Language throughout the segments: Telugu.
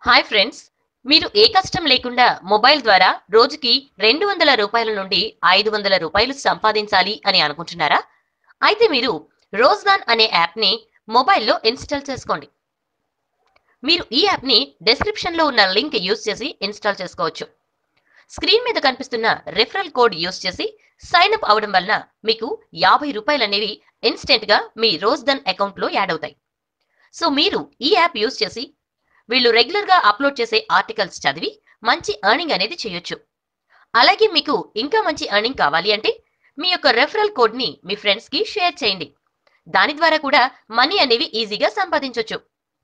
హాయ్ ఫ్రెండ్స్ మీరు ఏ కష్టం లేకుండా మొబైల్ ద్వారా రోజుకి రెండు వందల రూపాయల నుండి ఐదు వందల రూపాయలు సంపాదించాలి అని అనుకుంటున్నారా అయితే మీరు రోజ్గాన్ అనే యాప్ని మొబైల్లో ఇన్స్టాల్ చేసుకోండి మీరు ఈ యాప్ని డెస్క్రిప్షన్లో ఉన్న లింక్ యూజ్ చేసి ఇన్స్టాల్ చేసుకోవచ్చు స్క్రీన్ మీద కనిపిస్తున్న రెఫరల్ కోడ్ యూజ్ చేసి సైన్ అప్ అవడం వలన మీకు యాభై రూపాయలు అనేవి ఇన్స్టెంట్గా మీ రోజ్గన్ అకౌంట్లో యాడ్ అవుతాయి సో మీరు ఈ యాప్ యూజ్ చేసి వీళ్ళు రెగ్యులర్ గా అప్లోడ్ చేసే ఆర్టికల్స్ చదివి మంచి ఎర్నింగ్ అనేది చేయొచ్చు అలాగే మీకు ఇంకా మంచి ఎర్నింగ్ కావాలి అంటే మీ యొక్క రెఫరల్ కోడ్ ని మీ ఫ్రెండ్స్ కి షేర్ చేయండి దాని ద్వారా కూడా మనీ అనేవి ఈజీగా సంపాదించవచ్చు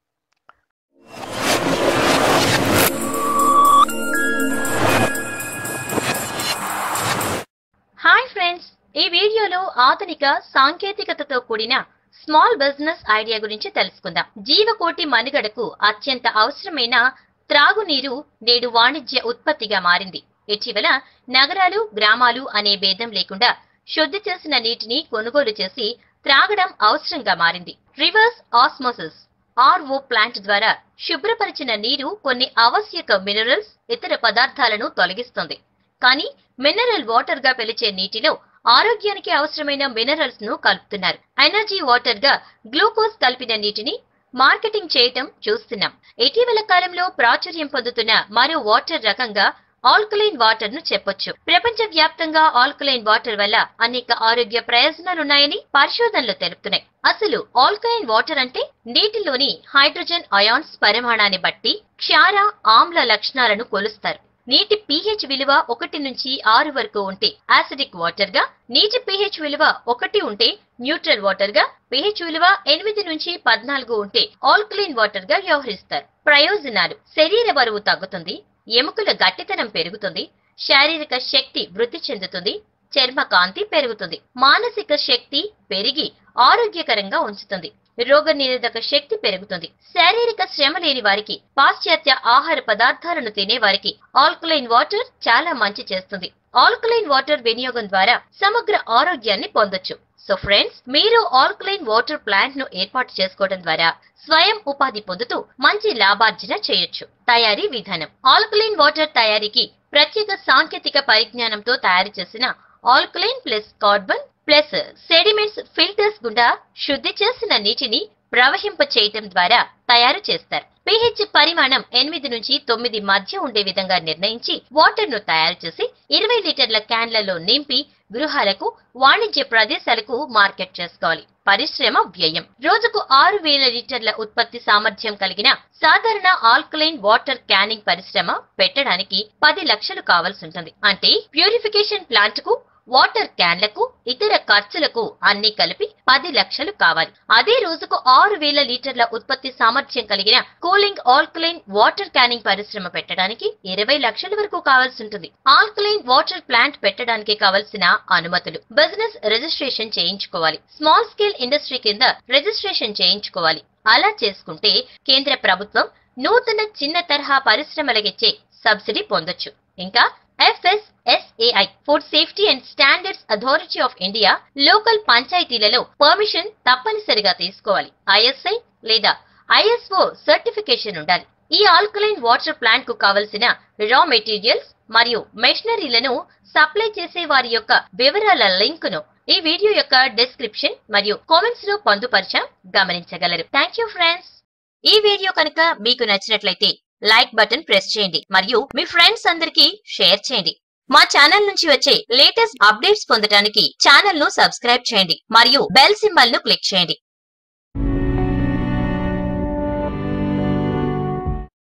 హాయ్ ఫ్రెండ్స్ ఈ వీడియోలో ఆధునిక సాంకేతికతతో కూడిన స్మాల్ బిజినెస్ ఐడియా గురించి తెలుసుకుందాం జీవకోటి మనుగడకు అత్యంత అవసరమైన త్రాగునీరు నేడు వాణిజ్య ఉత్పత్తిగా మారింది ఇటీవల నగరాలు గ్రామాలు అనే భేదం లేకుండా శుద్ధి చేసిన నీటిని కొనుగోలు చేసి త్రాగడం అవసరంగా మారింది రివర్స్ ఆస్మోసిస్ ఆర్ఓ ప్లాంట్ ద్వారా శుభ్రపరిచిన నీరు కొన్ని ఆవశ్యక మినరల్స్ ఇతర పదార్థాలను తొలగిస్తుంది కానీ మినరల్ వాటర్ గా పిలిచే నీటిలో ఆరోగ్యానికి అవసరమైన మినరల్స్ ను కలుపుతున్నారు ఎనర్జీ వాటర్ గా గ్లూకోజ్ కలిపిన నీటిని మార్కెటింగ్ చేయటం చూస్తున్నాం ఇటీవల కాలంలో ప్రాచుర్యం పొందుతున్న మరో వాటర్ రకంగా ఆల్కలైన్ వాటర్ ను చెప్పొచ్చు ప్రపంచ వ్యాప్తంగా ఆల్కలైన్ వాటర్ వల్ల అనేక ఆరోగ్య ప్రయోజనాలున్నాయని పరిశోధనలు తెలుపుతున్నాయి అసలు ఆల్కలైన్ వాటర్ అంటే నీటిలోని హైడ్రోజన్ అయాన్స్ పరిమాణాన్ని బట్టి క్షార ఆమ్ల లక్షణాలను కొలుస్తారు నీటి pH విలువ ఒకటి నుంచి ఆరు వరకు ఉంటే యాసిడిక్ వాటర్ గా నీటి pH విలువ ఒకటి ఉంటే న్యూట్రల్ వాటర్ గా pH విలువ ఎనిమిది నుంచి పద్నాలుగు ఉంటే ఆల్కలైన్ వాటర్ గా వ్యవహరిస్తారు ప్రయోజనాలు శరీర బరువు తగ్గుతుంది ఎముకల గట్టితనం పెరుగుతుంది శారీరక శక్తి వృద్ధి చెందుతుంది చర్మ కాంతి పెరుగుతుంది మానసిక శక్తి పెరిగి ఆరోగ్యకరంగా ఉంచుతుంది రోగ నిరోధక శక్తి పెరుగుతుంది శారీరక శ్రమ లేని వారికి పాశ్చాత్య ఆహార పదార్థాలను తినే వారికి ఆల్కలైన్ వాటర్ చాలా మంచి చేస్తుంది ఆల్కలైన్ వాటర్ వినియోగం ద్వారా సమగ్ర ఆరోగ్యాన్ని పొందొచ్చు సో ఫ్రెండ్స్ మీరు ఆల్కలైన్ వాటర్ ప్లాంట్ ను ఏర్పాటు చేసుకోవడం ద్వారా స్వయం ఉపాధి పొందుతూ మంచి లాభార్జన చేయొచ్చు తయారీ విధానం ఆల్కలైన్ వాటర్ తయారీకి ప్రత్యేక సాంకేతిక పరిజ్ఞానంతో తయారు చేసిన alkaline plus carbon plus sediments filters గుండా శుద్ధి చేసిన నీటిని ప్రవహింప చేయటం ద్వారా తయారు చేస్తారు పిహెచ్ పరిమాణం ఎనిమిది నుంచి తొమ్మిది మధ్య ఉండే విధంగా నిర్ణయించి వాటర్ ను తయారు చేసి ఇరవై లీటర్ల క్యాన్లలో నింపి గృహాలకు వాణిజ్య ప్రదేశాలకు మార్కెట్ చేసుకోవాలి పరిశ్రమ వ్యయం రోజుకు ఆరు వేల లీటర్ల ఉత్పత్తి సామర్థ్యం కలిగిన సాధారణ ఆల్కలైన్ వాటర్ క్యానింగ్ పరిశ్రమ పెట్టడానికి పది లక్షలు కావాల్సి ఉంటుంది అంటే ప్యూరిఫికేషన్ ప్లాంట్ కు వాటర్ క్యాన్లకు ఇతర ఖర్చులకు అన్ని కలిపి పది లక్షలు కావాలి అదే రోజుకు ఆరు వేల లీటర్ల ఉత్పత్తి సామర్థ్యం కలిగిన కూలింగ్ ఆల్కలైన్ వాటర్ క్యానింగ్ పరిశ్రమ పెట్టడానికి ఇరవై లక్షల వరకు కావాల్సి ఉంటుంది ఆల్కలైన్ వాటర్ ప్లాంట్ పెట్టడానికి కావలసిన అనుమతులు బిజినెస్ రిజిస్ట్రేషన్ చేయించుకోవాలి స్మాల్ స్కేల్ ఇండస్ట్రీ కింద రిజిస్ట్రేషన్ చేయించుకోవాలి అలా చేసుకుంటే కేంద్ర ప్రభుత్వం నూతన చిన్న తరహా పరిశ్రమలకిచ్చే సబ్సిడీ పొందొచ్చు ఇంకా FSSAI food safety and standards authority of India local పంచాయతీలలో పర్మిషన్ తప్పనిసరిగా తీసుకోవాలి ఐఎస్ఐ లేదా ఐఎస్ఓ సర్టిఫికేషన్ ఉండాలి ఈ ఆల్కలైన్ వాటర్ ప్లాంట్ కు కావలసిన రా మెటీరియల్స్ మరియు మెషినరీలను సప్లై చేసే వారి యొక్క వివరాల లింక్ ను ఈ వీడియో యొక్క డిస్క్రిప్షన్ మరియు కామెంట్స్ లో పొందుపరిచాం గమనించగలరు థ్యాంక్ యూ ఫ్రెండ్స్ ఈ వీడియో కనుక మీకు నచ్చినట్లయితే లైక్ బటన్ ప్రెస్ చేయండి మరియు మీ ఫ్రెండ్స్ అందరికీ షేర్ చేయండి మా ఛానల్ నుంచి వచ్చే లేటెస్ట్ అప్డేట్స్ పొందడానికి ఛానల్ ను సబ్స్క్రైబ్ చేయండి మరియు బెల్ సింబల్ ను క్లిక్ చేయండి